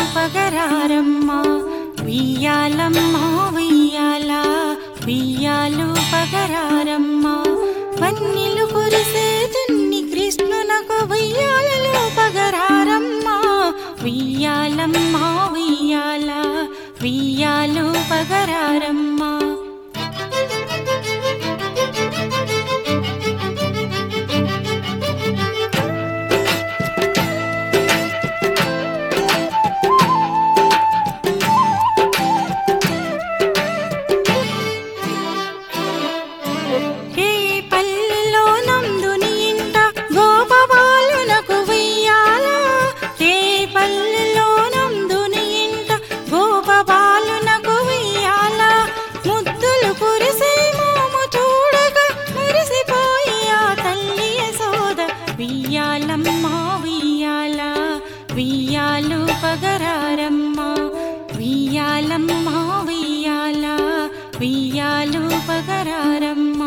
పగరారమ్మ వియ్యాలమ్మ వియ్యాల వియ్యాలు పగరారమ్మ వన్నెలు కురిసే చిన్ని కృష్ణునకు వియ్యాలలో పగరారమ్మ వియ్యాలమ్మ వియ్యాల వియ్యాలు పగరారమ్మ ఏ పల్లెలో నందుని ఇంట గోపబాలునకు వెయ్యాల ఏ పల్లెలో నందుని ఇంట గోపబాలునకు వెయ్యాల ముద్దులు కురిసే మోము చూడగా మురిసిపోయి ఆ తల్లి యశోద వియ్యాలమ్మ వియ్యాల వియ్యాలు పగరారమ్మ వియ్యాలమ్మ వియ్యాల వియ్యాలు పగరారమ్మ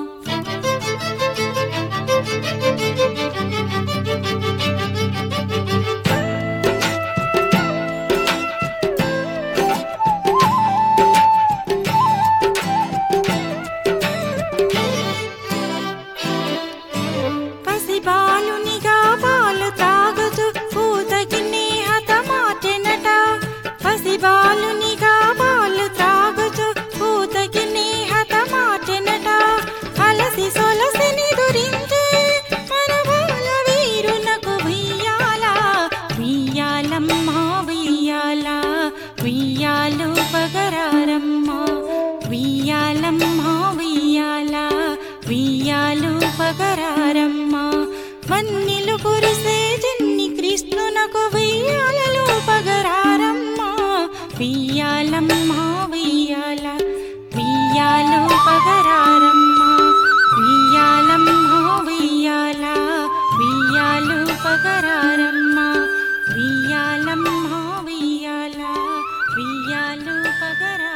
పసిబాలునిగా పాలు తాగుతూ పూతకి హతమాటెనట పసిబాలునిగా పాలు తాగుతూ పూతకి హతమాటెనట అలసి సొలసిని దురించే మనవాల వీరునకు వియ్యాల వియ్యాలమ్మ వియ్యాల వియ్యాలు పగరారమ్మ వియ్యాలమ్మ వియ్యాల వియ్యాలు పగరారమ్మ వన్నెలు కురిసే చిన్ని కృష్ణునకు వియ్యాలలు పగరారమ్మ వియ్యాలమ్మ వియ్యాల వియ్యాలు పగరారమ్మ వియ్యాలమ్మ వియ్యాల వియ్యాలు పగరారమ్మ వియ్యాలమ్మ వియ్యాల వియ్యాలు పగరా